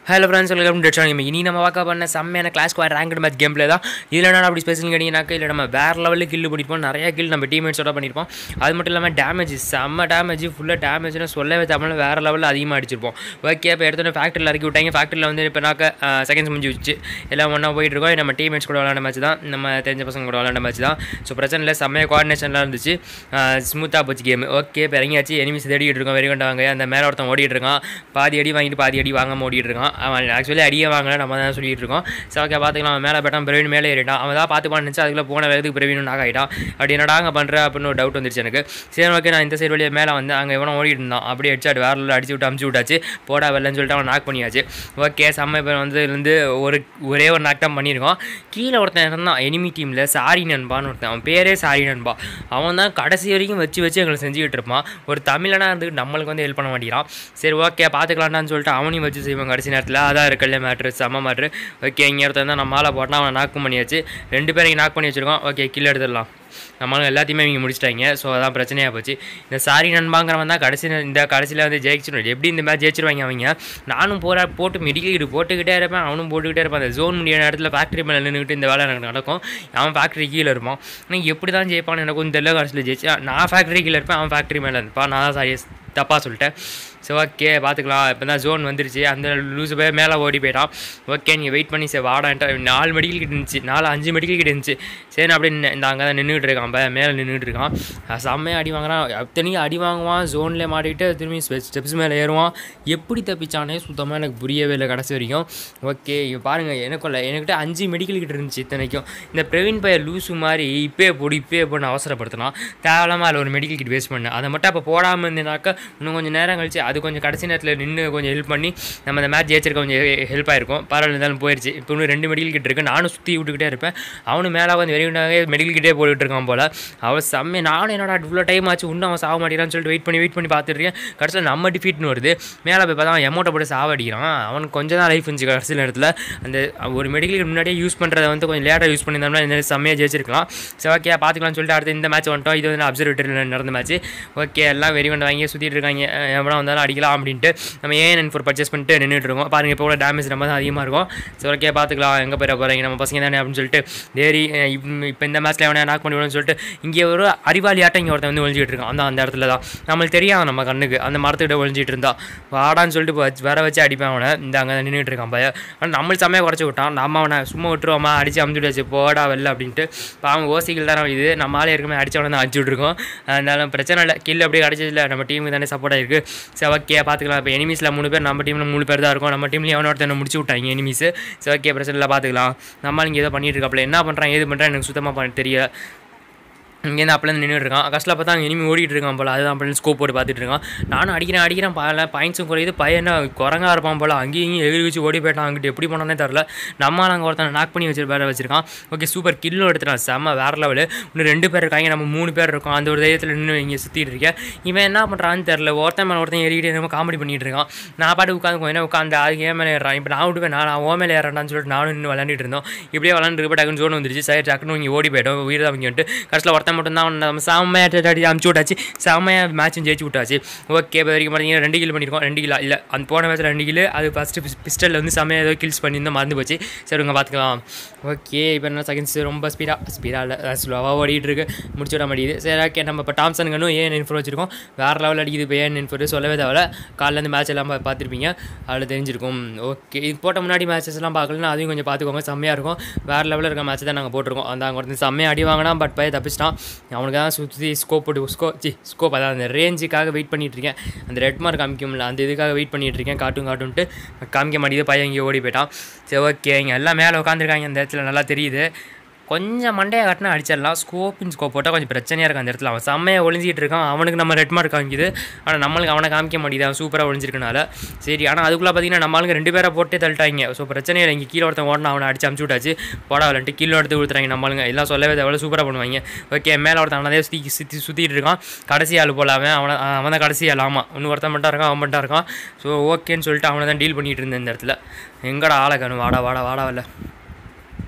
Hello friends welcome to channel இனி நம்ம பார்க்க பண்ண செம்மையான class squad ranked match game play தான் இதில் என்ன அப்படி ஸ்பெஷல் கேட்டிங்கனாக்கா இல்லை நம்ம வேறு லெவலில் கில் பண்ணியிருப்போம் நிறைய கில் நம்ம டீம்மேட்ஸோட பண்ணியிருப்போம் அது மட்டும் இல்லாமல் டேமேஜ் செம்ம டேமேஜ் ஃபுல்லாக டேமேஜ்னு சொல்லவே தமிழ் வேறு லெவலில் அதிகமாக அடிச்சிருப்போம் ஓகே இப்போ எடுத்தோன்னே ஃபேக்ட்ரியில் இறக்கி விட்டாங்க ஃபேக்ட்ரியில் வந்து இப்போ நாக்க செகண்ட்ஸ் முடிஞ்சு வச்சு எல்லாம் ஒன்றா போயிட்டு இருக்கோம் நம்ம டீம்மேட்ஸ் கூட விளாண்ட மேட்ச் தான் நம்ம தெரிஞ்ச பசங்க கூட விளாண்ட மேட்ச் தான் ஸோ பிரச்சனை இல்லை செம்மையாக கோஆர்டினேஷன்லாம் இருந்துச்சு ஸ்மூத்தாக போச்சு கேம் ஓகே இப்போ இறங்கியாச்சு எனிமிஸ் தேடிட்டு இருக்கோம் வெறி கொண்டாங்க அந்த மேலே ஒருத்தன் ஓடிட்டு இருக்கான் பாதி அடி வாங்கிட்டு பாதி அடி வாங்காம ஓடிட்டு இருக்கான் அவன் ஆக்சுவலி அடியே வாங்கல நம்ம தான் சொல்லிட்டு இருக்கோம் சரி ஓகே பார்த்துக்கலாம் அவன் மேலே போயிட்டான் பிரவீன் மேலே ஏறிட்டான் அவன் தான் பார்த்து நினச்சி அதுக்குள்ள போன வேகத்துக்கு பிரவீன் நாக் ஆகிட்டான் அப்படி என்னடா அங்கே பண்ணுற அப்படின்னு ஒரு டவுட் வந்துருச்சு எனக்கு சரி ஓகே நான் இந்த சைடு வழியாக மேலே வந்து அங்கே எவனோ ஓடிட்டு இருந்தான் அப்படியே அடிச்சாட்டு வேற level அடிச்சு விட்டு அமுச்சு விட்டாச்சு போடா வரலன்னு சொல்லிட்டு அவன் நாக் பண்ணியாச்சு ஓகே செம்ம இப்போ வந்து இருந்து ஒரு ஒரே ஒரு நாக் தான் பண்ணியிருக்கோம் கீழே ஒருத்தன் இருந்தான் எனிமி டீமில் சாரி நண்பான்னு ஒருத்தன் அவன் பேரே சாரி நண்பா அவன் தான் கடைசி வரைக்கும் வச்சு வச்சு எங்களை செஞ்சுக்கிட்டு இருப்பான் ஒரு தமிழனா இருந்து நம்மளுக்கு வந்து ஹெல்ப் பண்ண மாட்டேங்கிறான் சரி ஓகே பார்த்துக்கலாம்டான்னு சொல்லிட்டு அவனையும் வச்சு செய்வான் கடைசி நேரத்தில் அதான் இருக்கல மேட்ரு செம்ம மேட்ரு ஓகே இங்கே ஒருத்தன் தான் நம்ம மாலை போட்டால் அவனை நாக் பண்ணியாச்சு ரெண்டு பேரும் இங்கே நாக் பண்ணி வச்சிருக்கோம் ஓகே கில் எடுத்துடலாம் நம்மளும் எல்லாத்தையுமே இவங்க முடிச்சிட்டாங்க ஸோ அதான் பிரச்சனையாக போச்சு இந்த சாரி நண்பாங்கிறவன் தான் கடைசி நே- இந்த கடைசியில் வந்து ஜெயிச்சிடும் எப்படி இந்த மேட்ச் ஜெயிச்சிருவாங்க அவங்க நானும் போரா போட்டு மெடிக்கல் போட்டுக்கிட்டே இருப்பேன் அவனும் போட்டுக்கிட்டே இருப்பான் அந்த ஜோன் முடிய நேரத்தில் ஃபேக்ட்ரி மேலே நின்றுக்கிட்டு இந்த வேலை எனக்கு நடக்கும் அவன் ஃபேக்ட்ரி கீழே இருப்பான் ஆனால் எப்படி தான் ஜெயிப்பான்னு எனக்கு கொஞ்சம் தெரியல கடைசியில் ஜெயிச்சு நான் ஃபேக்ட்ரி கீழே இருப்பேன் அவன் ஃபேக்ட்ரி மேலே இருப்பான் நான் தான் சாரி தப்பாக சொல்லிட்டேன் ஸோ ஓகே பார்த்துக்கலாம் இப்போ தான் ஜோன் வந்துருச்சு அந்த லூசு போய் மேலே ஓடி போயிட்டான் ஓகே நீங்கள் வெயிட் பண்ணி சரி வாடான்ட்டு நாலு மெடிக்கல் கிட்ட இருந்துச்சு நாலு அஞ்சு மெடிக்கல் கிட்ட இருந்துச்சு சரி நான் அப்படியே நின்னு- இந்த அங்கே தான் நின்றுட்டு இருக்கான் ப மேலே நின்றுட்டு இருக்கான் அஹ் செம்மையா அடி வாங்குறான் அத்தனையும் அடி வாங்குவான் ஜோன்லேயே மாட்டிக்கிட்டு திரும்பி ஸ்டெப்ஸ் மேலே ஏறுவான் எப்படி தப்பிச்சானே சுத்தமாக எனக்கு புரியவே இல்லை கடைசி வரைக்கும் ஓகே இப்போ பாருங்கள் எனக்குள்ள என்கிட்ட அஞ்சு மெடிக்கல் கிட்ட இருந்துச்சு இத்தனைக்கும் இந்த பிரவீன் பையன் லூசு மாதிரி இப்பே போடு இப்பே போட்டு அவசரப்படுத்தினான் தேவையில்லாமல் அதில் ஒரு மெடிக்கல் கிட் வேஸ்ட் பண்ணேன் அதை மட்டும் அப்போ போடாமல் இருந்தேனாக்கா இன்னும் கொஞ்சம் நேரம் கழிச்சு அது கொஞ்சம் கடைசி நேரத்தில் நின்று கொஞ்சம் ஹெல்ப் பண்ணி நம்ம அந்த மேட்ச் ஜெயிச்சிருக்க கொஞ்சம் ஹெல்ப் ஆயிருக்கும் பரவாயில்ல இருந்தாலும் போயிடுச்சு இப்போ இன்னும் ரெண்டு மெடிக்கல் கிட் இருக்கு நானும் சுற்றி விட்டுக்கிட்டே இருப்பேன் அவனும் மேலே வந்து வெறியுண்டாக மெடிக்கல் கிட்டே போட்டுட்டு இருக்கான் போல் அவன் செம்ம நானும் என்னடா இவ்வளோ டைம் ஆச்சு இன்னும் அவன் சாக மாட்டேறான்னு சொல்லிட்டு வெயிட் பண்ணி வெயிட் பண்ணி பார்த்துட்டு இருக்கேன் கடைசியில் நம்ம டிஃபீட்னு வருது மேலே போய் பார்த்தா அவன் எமௌண்ட்டை போட்டு சாவடிக்கிறான் அவனுக்கு கொஞ்சம் தான் லைஃப் இருந்துச்சு கடைசி நேரத்தில் அந்த ஒரு மெடிக்கல் முன்னாடியே யூஸ் பண்ணுறதை வந்து கொஞ்சம் லேட்டாக யூஸ் பண்ணியிருந்தோம்னா இந்த செம்மையாக ஜெயிச்சிருக்கலாம் சரி ஓகே பார்த்துக்கலாம்னு சொல்லிட்டு அடுத்து இந்த மேட்ச் வந்துட்டோம் இது வந்து அப்சர்வேட்டரியில் நடந்த மேட்ச் ஓகே எல்லாம் வெறி கொண்டு வாங்கி சுற்றிட்டு இருக்காங்க அஹ் எவனா வந்தாலும் அடிக்கலாம் அப்படின்ட்டு நம்ம ஏன் என் ஃபோர் பர்ச்சேஸ் பண்ணிட்டு நின்றுட்டு இருக்கோம் பாருங்க இப்போ கூட டேமேஜ் ரொம்ப தான் அதிகமாக இருக்கும் சரி ஓகே பார்த்துக்கலாம் எங்கே போயிட போகிறீங்க நம்ம பசங்க தானே அப்படின்னு சொல்லிட்டு தேரி இப்போ இந்த மேட்ச்சில் எவனா நாக் பண்ணி விடுன்னு சொல்லிட்டு இங்கே ஒரு அறிவாளி ஆட்டம் இங்கே ஒருத்தன் வந்து ஒழிஞ்சிட்டு இருக்கான் அந்த அந்த இடத்துல தான் நம்மளுக்கு தெரியாது நம்ம கண்ணுக்கு அந்த மரத்துக்கிட்ட ஒழிஞ்சிட்டு இருந்தா வாடான்னு சொல்லிட்டு இப்போ வச்சு- வர வச்சு அடிப்பேன் அவனை இந்த அங்கே நின்றுட்டு இருக்கான் பையன் ஆனால் நம்மளுக்கு செம்மையாக குறைச்சி விட்டான் நம்ம அவனை சும்மா விட்டுருவோமா அடிச்சு அமுச்சுட்டாச்சு போடா வெளில அப்படின்ட்டு பாவம் ஓசிகள் தானே இது நம்ம ஆளே இருக்குமே அடிச்சவனை தான் அடிச்சு விட்ருக்கோம் அதனால பிரச்சனை இல்லை கில் அப்படியே கிடச்சதில்ல நம்ம டீமுக்கு தானே சப்போர்ட் ஆயிருக்கு சரி ஓகே பார்த்துக்கலாம் இப்போ எனிமீஸில் மூணு பேர் நம்ம டீமில் மூணு பேர் தான் இருக்கும் நம்ம டீம்லேயும் எவனோ ஒருத்தனை முடிச்சு விட்டாங்க எனிமீஸ் சரி ஓகே பிரச்சனை இல்லை பார்த்துக்கலாம் நம்ம இங்கே ஏதோ பண்ணிட்டு இருக்காப்புல என்ன பண்ணுறான் ஏது பண்ணுறான் எனக்கு சுத்தமாக பண்ண தெரியல இங்கேருந்து அப்பலேருந்து நின்றுட்டு இருக்கான் கஷ்டில் பார்த்தா அங்கே இனிமே ஓடிட்டு இருக்கான் போல் அதுதான் அப்படின்னு ஸ்கோப் போட்டு பார்த்துட்டு இருக்கான் நானும் அடிக்கிறேன் அடிக்கிறேன் பல பாயிண்ட்ஸும் குறையுது பையன் குரங்கா இருப்பான் போல் அங்கேயும் இங்கேயும் எகிரி வச்சு ஓடி போயிட்டான் அங்கிட்டு எப்படி போனானே தெரில நம்ம அங்கே ஒருத்தனை நாக் பண்ணி வச்சு வேற வச்சிருக்கான் ஓகே சூப்பர் கில்லும் எடுத்துட்டான் செம்ம வேற லெவலு இன்னும் ரெண்டு பேர் இருக்காங்க நம்ம மூணு பேர் இருக்கோம் அந்த ஒரு தைரியத்தில் நின்று இங்கே சுற்றிட்டு இருக்கேன் இவன் என்ன பண்ணுறான்னு தெரில ஒருத்தன் மேலே ஒருத்தன் ஏறிக்கிட்டு நம்ம காமெடி பண்ணிட்டு இருக்கான் நான் பாட்டு உட்காந்து கொஞ்சம் நேரம் உட்காந்து அதுக்கு ஏன் மேலே ஏறான் இப்போ நான் விட்டுவேன் நான் நான் ஓ மேலே ஏறான்னு சொல்லிட்டு நானும் இன்னும் விளாண்டுட்டு இருந்தோம் இப்படியே விளாண்டு டக்குன்னு ஜோன் வந்துருச்சு சரி டக்குன்னு இங்கே ஓடி போயிட்டோம் உயிர் தான் அவங்க வந்துட்டு கடைசியில் ஒருத்தன் மட்டும் தான் நம்ம செம்மையாக அடி அமுச்சு விட்டாச்சு செம்மையாக மேட்சும் ஜெயிச்சு விட்டாச்சு ஓகே இப்போ வரைக்கும் பார்த்தீங்கன்னா ரெண்டு கில் பண்ணியிருக்கோம் ரெண்டு கிலோ இல்லை அந்த போன மேட்ச்சில் ரெண்டு கிலோ அது ஃபஸ்ட்டு பிஸ்டலில் வந்து செம்மையாக ஏதோ கில்ஸ் பண்ணியிருந்தோம் மறந்து போச்சு சரி உங்க பார்த்துக்கலாம் ஓகே இப்போ என்ன செகண்ட்ஸ் ரொம்ப ஸ்பீடாக ஸ்பீடாக இல்லை ஸ்லோவாக ஓடிட்டு இருக்கு முடிச்சு விட மாட்டேங்குது சரி ஓகே நம்ம இப்போ டாம்சன் கண்ணும் ஏன் இன்ஃபோ வச்சிருக்கோம் வேறு லெவல் அடிக்குது இப்போ ஏன் இன்ஃபோ சொல்லவே தேவையில்ல காலைல இருந்து மேட்ச் எல்லாம் பா- பார்த்துருப்பீங்க அதில் தெரிஞ்சிருக்கும் ஓகே இது போட்ட முன்னாடி மேட்சஸ் எல்லாம் பார்க்கலன்னா அதையும் கொஞ்சம் பார்த்துக்கோங்க செம்மையாக இருக்கும் வேறு லெவலில் இருக்க மேட்ச் தான் நாங்கள் போட்டிருக்கோம் அந்த அங்கே ஒருத்தன் செம்மையாக அடி வாங்கினா பட் பையன் தப்பிச்சிட்டான் அவனுக்கு தான் சுற்றி ஸ்கோப் போட்டு ஸ்கோ சி ஸ்கோப் அதான் அந்த ரேஞ்சுக்காக வெயிட் பண்ணிட்டு இருக்கேன் அந்த ரெட் மார்க் காமிக்கும்ல அந்த இதுக்காக வெயிட் பண்ணிட்டு இருக்கேன் காட்டும் காட்டுன்ட்டு காமிக்க மாட்டேங்குது பையன் இங்கே ஓடி போயிட்டான் சரி ஓகே இங்கே எல்லாம் மேலே உட்காந்துருக்காங்க அந்த இடத்துல நல்லா தெரியுது கொஞ்சம் மண்டையை காட்டினா அடிச்சிடலாம் ஸ்கோப்பின் ஸ்கோப் போட்டால் கொஞ்சம் பிரச்சனையாக இருக்கும் அந்த இடத்துல அவன் செம்மையாக ஒளிஞ்சிட்டு இருக்கான் அவனுக்கு நம்ம ரெட் மார்க் காமிக்குது ஆனால் நம்மளுக்கு அவனை காமிக்க மாட்டேங்குது அவன் சூப்பராக ஒளிஞ்சிருக்கனால சரி ஆனால் அதுக்குள்ளே பார்த்தீங்கன்னா நம்மளுக்கு ரெண்டு பேரை போட்டே தள்ளிட்டாங்க ஸோ பிரச்சனை இல்லை இங்கே கீழே ஒருத்தன் ஓடனா அவனை அடிச்சு அமுச்சு விட்டாச்சு போடா விளாண்டு கீழே எடுத்து கொடுத்துறாங்க நம்மளுங்க எல்லாம் சொல்லவே தேவை சூப்பராக பண்ணுவாங்க ஓகே மேலே ஒருத்தன் அவனதே சுற்றி சுற்றி சுற்றிட்டு இருக்கான் கடைசி ஆள் போல அவன் அவனை அவன் தான் கடைசி ஆள் ஆமாம் இன்னும் ஒருத்தன் மட்டும் இருக்கான் அவன் மட்டும் இருக்கான் ஸோ ஓகேன்னு சொல்லிட்டு அவனை தான் டீல் பண்ணிட்டு இருந்தேன் இந்த இடத்துல எங்கடா ஆளை காணும் வாடா வாடா வாடா வரல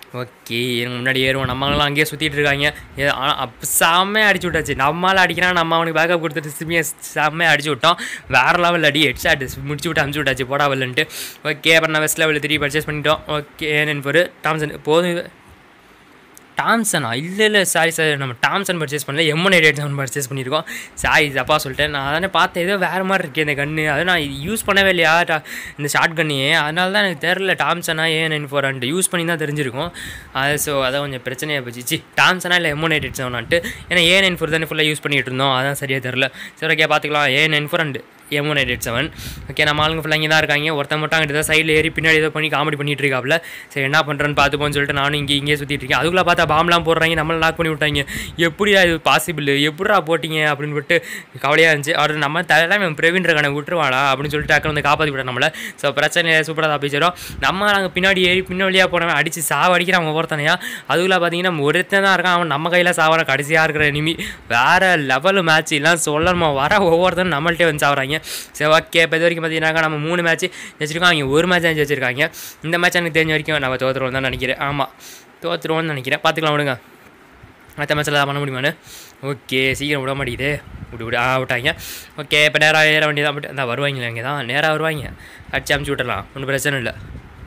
ஓகே எனக்கு முன்னாடி ஏறுவோம் நம்மளாம் அங்கேயே சுற்றிட்டு இருக்காங்க ஏ- ஆனா அப்போ செம்மையாக அடிச்சு விட்டாச்சு நம்மளால் அடிக்கிறான் நம்ம அவனுக்கு பேக்கப் கொடுத்துட்டு சிம்மியை செம்மையாக அடிச்சு விட்டோம் வேறு லெவல் அடி ஹெட் ஷாட் முடிச்சு விட்டு அமுச்சு விட்டாச்சு போடா வரலன்ட்டு ஓகே அப்புறம் நான் வெஸ்ட் லெவலில் த்ரீ பர்ச்சேஸ் பண்ணிட்டோம் ஓகே ஏன்னு ஒரு டாம்சன் போதும் இது டாம்சனா இல்லை இல்லை சாரி சார் நம்ம டாம்சன் பர்ச்சேஸ் பண்ணல எம்ஒன் எயிட் செவன் பர்ச்சேஸ் பண்ணியிருக்கோம் சாரி தப்பா சொல்லிட்டேன் நான் அதானே பார்த்தேன் ஏதோ வேறு மாதிரி இருக்கே இந்த கன்று அதை நான் யூஸ் பண்ணவே இல்லையா டா- இந்த ஷார்ட் கன்னையே அதனால தான் எனக்கு தெரில டாம்சனா A nine four hundred use பண்ணி தான் தெரிஞ்சிருக்கும் அது ஸோ அதான் கொஞ்சம் பிரச்சனையாக போச்சு சி டாம்சனா இல்லை எம்ஒன் எயிட் செவனான்ட்டு ஏன்னா ஏ நைன் ஃபோர் தானே ஃபுல்லாக யூஸ் பண்ணிகிட்டு இருந்தோம் அதான் சரியாக தெரில சரி ஓகே பார்த்துக்கலாம் A nine four and M one eight seven okay நம்ம ஆளுங்க ஃபுல்லாக இங்கே தான் இருக்காங்க ஒருத்தன் மட்டும் அங்கிட்டு தான் சைடில் ஏறி பின்னாடி ஏதோ பண்ணி காமெடி பண்ணிட்டு இருக்காப்புல சரி என்ன பண்ணுறேன்னு பார்த்துப்போன்னு சொல்லிட்டு நானும் இங்கே இங்கே சுற்றிட்டு இருக்கேன் அதுக்குள்ளே பார்த்தா பாம்லாம் போடுறாங்க நம்மளை லாக் பண்ணி விட்டாங்க எப்படியா இது பாசிபிள் எப்படிடா போட்டிங்க அப்படின்னு விட்டு கவலையாக இருந்துச்சு அவர் நம்ம தலைமை பிரவீன் இருக்கான விட்டுருவாடா அப்படின்னு சொல்லிட்டு டக்குனு வந்து காப்பாற்றி விட நம்மளை ஸோ பிரச்சனை சூப்பராக தப்பிச்சிடும் நம்ம நாங்கள் பின்னாடி ஏறி பின்னாடியாக போனவன் அடித்து சாவ அடிக்கிறான் ஒவ்வொருத்தனையா அதுக்குள்ள பார்த்தீங்கன்னா ஒருத்தன் தான் இருக்கான் அவன் நம்ம கையில் சாவற கடைசியாக இருக்கிற எனிமி வேறு லெவலு மேட்ச் எல்லாம் சொல்லணுமா வர ஒவ்வொருத்தரும் நம்மள்ட்டே வந்து சாவறாங்க சரி ஓகே இப்போ இது வரைக்கும் பார்த்தீங்கன்னா நம்ம மூணு மேட்ச் வச்சிருக்கோம் அவங்க ஒரு மேட்ச் தான் வச்சிருக்காங்க இந்த மேட்ச் எனக்கு தெரிஞ்ச வரைக்கும் நம்ம தோற்றுருவோம் தான் நினைக்கிறேன் ஆமாம் தோற்றுருவோம்னு நினைக்கிறேன் பார்த்துக்கலாம் விடுங்க அடுத்த மேட்ச்சில் பண்ண முடியுமான்னு ஓகே சீக்கிரம் விட மாட்டேங்குது விட்டு விடு ஆ விட்டாங்க ஓகே இப்போ நேராக ஏற வேண்டியதான் பட் அந்த வருவாங்களே இங்கே தான் நேராக வருவாங்க அடிச்சு அமுச்சு விட்டுறலாம் ஒன்றும் பிரச்சனை இல்லை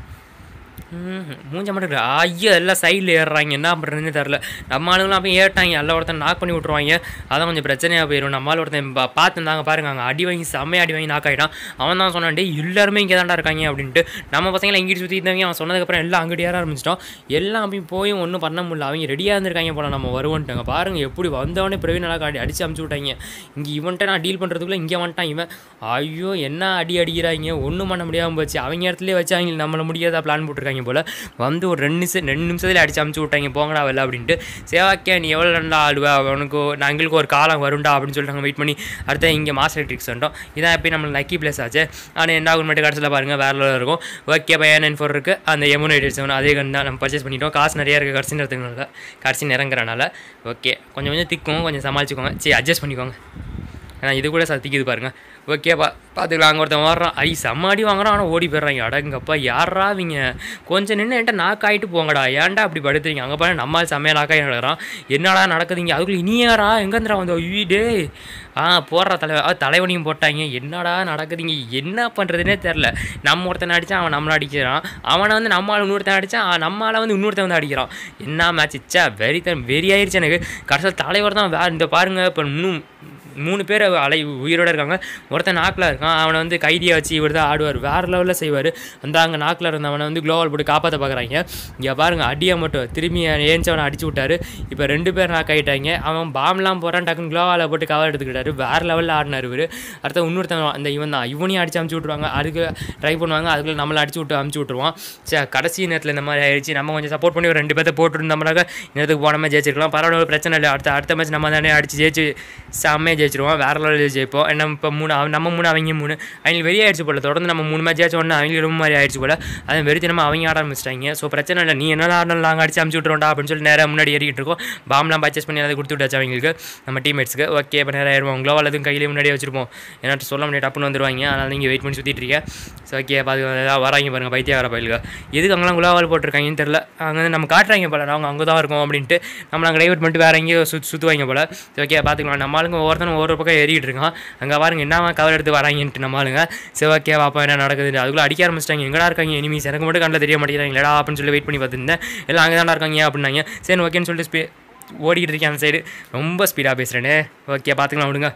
ம் மூஞ்ச மட்டும் இருக்கு. ஐயா எல்லாம் சைடில் ஏறுறாங்க என்ன பண்ணுறதுன்னு தெரில நம்ம ஆளுங்களாம் போய் ஏறிட்டாங்க எல்லாம் ஒருத்தன் நாக் பண்ணி விட்ருவாங்க அதான் கொஞ்சம் பிரச்சனையாக போயிடும் நம்ம ஆள் ஒருத்தன் பா- பார்த்துருந்தாங்க பாருங்க அங்கே அடி வாங்கி செம்மையாக அடி வாங்கி நாக் ஆகிட்டான் அவன் தான் சொன்னான் டேய் எல்லாருமே இங்கே தான்டா இருக்காங்க அப்படின்ட்டு நம்ம பசங்களை இங்கிட்டு சுற்றி இருந்தவங்க அவன் சொன்னதுக்கப்புறம் எல்லாம் அங்கிட்டு ஏற ஆரம்பிச்சிட்டோம் எல்லாம் அப்படி போய் ஒன்றும் பண்ண முடியல அவங்க ரெடியாக இருந்திருக்காங்க போல நம்ம வருவோன்ட்டாங்க பாருங்க எப்படி வந்தவொடனே பிரவீன் நல்லா காட்டி அடிச்சு அமுச்சு விட்டாங்க இங்கே இவன்ட்ட நான் டீல் பண்ணுறதுக்குள்ளே இங்கே வந்துட்டான் இவன் ஐயோ என்ன அடி அடிக்கிறாங்க ஒன்றும் பண்ண முடியாமல் போச்சு அவங்க இடத்துலேயே வச்சு அவங்க நம்மளை முடியாத பிளான் போட்டிருக்காங்க போல் வந்து ஒரு ரெண்டு நிமிஷம் ரெண்டு நிமிஷத்தில் அடிச்சு அமுச்சு விட்டாங்க போங்கடா வெளில அப்படின்ட்டு சேவாக்கே நீ எவ்வளோ நல்லா ஆடுவா உனக்கு நான் எங்களுக்கு ஒரு காலம் வரும்டா அப்படின்னு சொல்லிட்டு நாங்கள் வெயிட் பண்ணி அடுத்து இங்கே மாஸ்டர் ட்ரிக்ஸ் வந்துட்டோம் இதான் எப்பயும் நம்ம லக்கி பிளேஸ் ஆச்சு ஆனால் என்ன ஆகும் மட்டும் கடைசியில் பாருங்கள் வேறு level இருக்கும் ஓகே பை நைன் ஃபோர் இருக்குது அந்த எமோன் எயிட் செவன் அதே கன் தான் நம்ம பர்ச்சேஸ் பண்ணிட்டோம் காசு நிறையா இருக்குது கடைசி நேரத்துக்குனால கடைசி நிறங்குறனால ஓகே கொஞ்சம் கொஞ்சம் திக்கும் கொஞ்சம் சமாளிச்சுக்கோங்க சரி அட்ஜஸ்ட் பண்ணிக்கோங்க ஏன்னா இது கூட சத்திக்குது பாருங்க ஓகே பா பார்த்துக்கலாம் அங்கே ஒருத்தன் வர்றான் ஐ செம்ம அடி வாங்குறான் ஆனால் ஓடி போயிடுறாங்க அடங்கப்பா யாரா அவங்க கொஞ்சம் நின்று என்கிட்ட நாக் ஆகிட்டு போங்கடா ஏன்டா அப்படி படுத்துறீங்க அங்கே பாரு நம்ம ஆள் செம்மையாக நாக்காகி நடக்கிறான் என்னடா நடக்குதுங்க அதுக்குள்ள இனி யாரா எங்கேந்திரா வந்து வீடே ஆ போடுற தலைவன் ஆ, தலைவனையும் போட்டாங்க என்னடா நடக்குதுங்க என்ன பண்ணுறதுனே தெரில நம்ம ஒருத்தனை அடித்தான் அவன் நம்மளை அடிக்கிறான் அவனை வந்து நம்ம ஆள் இன்னொருத்தன் அடித்தான் நம்ம ஆளை வந்து இன்னொருத்தன் வந்து அடிக்கிறான் என்ன மேட்ச் இச்சா வெறி தன் வெறி ஆயிடுச்சு எனக்கு கடைசியில் தலைவர் தான் வே இந்த பாருங்க இப்போ இன்னும் மூணு பேர் அலை உயிரோட இருக்காங்க ஒருத்தன் நாக்கில் இருக்கான் அவனை வந்து கைதியை வச்சு இவர் தான் ஆடுவார் வேறு லெவலில் செய்வார் அந்த அங்கே நாக்கில் இருந்தவனை வந்து குளோவல் போட்டு காப்பாற்ற பார்க்குறாங்க இங்கே பாருங்க அடியை மட்டும் திரும்பி ஏஞ்சவனை அடிச்சு விட்டாரு இப்போ ரெண்டு பேர் நாக் ஆகிட்டாங்க அவன் பாம்லாம் போகிறான் டக்குன்னு குளோவால் போட்டு கவர் எடுத்துக்கிட்டாரு வேறு லெவலில் ஆடினார் இவர் அடுத்த இன்னொருத்தன் அந்த இவன் தான் இவனையும் அடிச்சு அமுச்சு விட்ருவாங்க அதுக்கு ட்ரை பண்ணுவாங்க அதுக்குள்ள நம்மளை அடிச்சு விட்டு அமுச்சு விட்ருவான் சரி கடைசி நேரத்தில் இந்த மாதிரி ஆயிடுச்சு நம்ம கொஞ்சம் சப்போர்ட் பண்ணி ஒரு ரெண்டு பேர்த்த போட்டுருந்தோம்னாக்க நேரத்துக்கு போனமே ஜெயிச்சிருக்கலாம் பரவாயில்ல ஒரு பிரச்சனை இல்லை அடுத்த அடுத்த மேட்ச் நம்ம தானே அடிச்சு ஜெயிச்சு செம்மையாக ஜெயிச்சிருவோம் வேற லெவலில் ஜெயிப்போம் ஏன்னா இப்போ மூணு அவ- நம்ம மூணு அவங்க மூணு அவங்களுக்கு வெறி ஆயிடுச்சு போல தொடர்ந்து நம்ம மூணு மேட்ச் ஆச்சு ஒன்று அவங்களுக்கு ரொம்ப மாதிரி ஆயிடுச்சு போல அதை வெறித்தனமாக அவங்க ஆட ஆரம்பிச்சிட்டாங்க ஸோ பிரச்சனை இல்லை நீ என்ன ஆடணும் நாங்கள் அடிச்சு அமுச்சு விட்றோம்டா அப்படின்னு சொல்லி நேராக முன்னாடி ஏறிக்கிட்டு இருக்கோம் பாம்லாம் பர்ச்சேஸ் பண்ணி அதை கொடுத்து விட்டாச்சு அவங்களுக்கு நம்ம டீம்மேட்ஸ்க்கு ஓகே இப்போ நேரம் ஏறுவோம் குளோவால் எதுவும் கையிலே முன்னாடியே வச்சிருப்போம் ஏன்னா சொல்ல முடியாது டப்புன்னு வந்துருவாங்க அதனால் நீங்கள் வெயிட் பண்ணி சுற்றிட்டு இருக்கீங்க ஸோ ஓகே பார்த்து வராங்க பாருங்க பைத்தியாகிற பயிலுங்க எதுக்கு அங்கெல்லாம் குளோவால் போட்டிருக்காங்கன்னு தெரில அங்கே வந்து நம்ம காட்டுறாங்க போல நாங்கள் அங்கே தான் இருக்கோம் அப்படின்ட்டு நம்ம நாங்கள் டைவர்ட் பண்ணிட்டு வேறு எங்கேயோ சுத் சுற்றுவாங்க போல சரி ஓகே பார்த்துக்கலாம் நம்ம ஆளுங்க ஒவ்வொருத்தனும் ஒவ்வொரு பக்கம் ஏறிக்கிட்டு இருக்கான் அங்கே பாருங்க என்ன கவர் எடுத்து வராங்கன்ட்டு நம்ம ஆளுங்க சரி ஓகே பாப்பா என்ன நடக்குது அதுக்குள்ளே அடிக்க ஆரம்பிச்சிட்டாங்க எங்கடா இருக்காங்க எனிமீஸ் எனக்கு மட்டும் கண்ணில் தெரிய மாட்டேங்கிறாங்களா அப்படின்னு சொல்லி வெயிட் பண்ணி பார்த்துருந்தேன் எல்லாம் அங்கே தானே இருக்காங்க அப்படின்னாங்க சரி ஓகேன்னு சொல்லிட்டு ஸ்பீ ஓடிக்கிட்டு இருக்கேன் அந்த சைடு ரொம்ப ஸ்பீடாக பேசுகிறேனே ஓகே பார்த்துக்கலாம் விடுங்க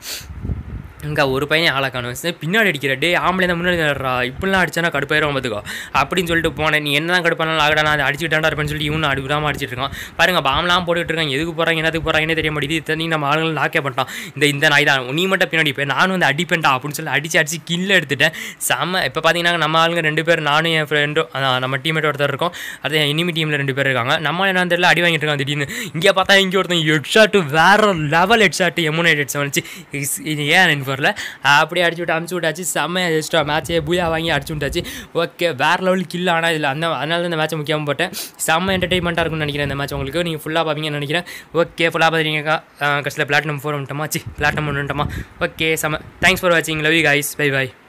இங்கே ஒரு பையன் ஆளை காணும் சரி, பின்னாடி அடிக்கிற டே ஆம்பளை தான் முன்னாடி நடுறா இப்படிலாம் அடிச்சானா கடுப்பாயிரும் பார்த்துக்கோ அப்படின்னு சொல்லிட்டு போனேன் நீ என்ன தான் கடுப்பானாலும் ஆகடா நான் அதை அடிச்சுட்டாண்டா இருப்பேன்னு சொல்லி இவனு அடி விடாமல் அடிச்சிட்டு இருக்கான் பாருங்க பாம்லாம் போட்டுட்டு இருக்காங்க எதுக்கு போகிறாங்க என்னதுக்கு போகிறாங்கன்னே தெரிய மாட்டேங்குது இத்தனை நம்ம ஆளுங்களும் லாக்கே பண்ணிட்டான் இந்த இந்த நாய் தான் நீ மட்டும் பின்னாடி போய் நானும் வந்து அடிப்பேன்டா அப்படின்னு சொல்லி அடிச்சு அடிச்சு கில்ல எடுத்துட்டேன் செம்ம இப்போ பார்த்தீங்கன்னா நம்ம ஆளுங்க ரெண்டு பேர் நானும் என் ஃப்ரெண்டும் நம்ம டீமேட் ஒருத்தர் இருக்கோம் அடுத்து என் இனிமி டீமில் ரெண்டு பேர் இருக்காங்க நம்ம என்ன தெரியல அடி வாங்கிட்டு இருக்கான் திடீர்னு இங்கே பார்த்தா இங்கே ஒருத்தன் ஹெட் ஷாட்டு வேற லெவல் ஹெட் ஷாட்டு எமுனை ஹெட் செவன் வச்சு இது ஏன் எனக்கு வரல அப்படியே அடிச்சு விட்டு அமுச்சு விட்டாச்சு செம்மையாக எக்ஸ்ட்ரா மேட்ச்சே பூயா வாங்கி அடிச்சு விட்டாச்சு ஓகே வேற லெவல் கில் ஆனால் இதில் அந்த அதனால தான் இந்த மேட்ச்சை முக்கியமாக போட்டேன் செம்ம என்டர்டைன்மெண்ட்டாக இருக்கும்னு நினைக்கிறேன் இந்த மேட்ச் உங்களுக்கு நீங்கள் ஃபுல்லாக பார்ப்பீங்கன்னு நினைக்கிறேன் ஓகே ஃபுல்லாக பார்த்துருக்கீங்க கடைசியில் பிளாட்டினம் ஃபோர் வந்துட்டோமா சி பிளாட்டினம் ஒன்று வந்துட்டோமா ஓகே செம்ம தேங்க்ஸ் ஃபார் வாட்சிங் love you guys bye by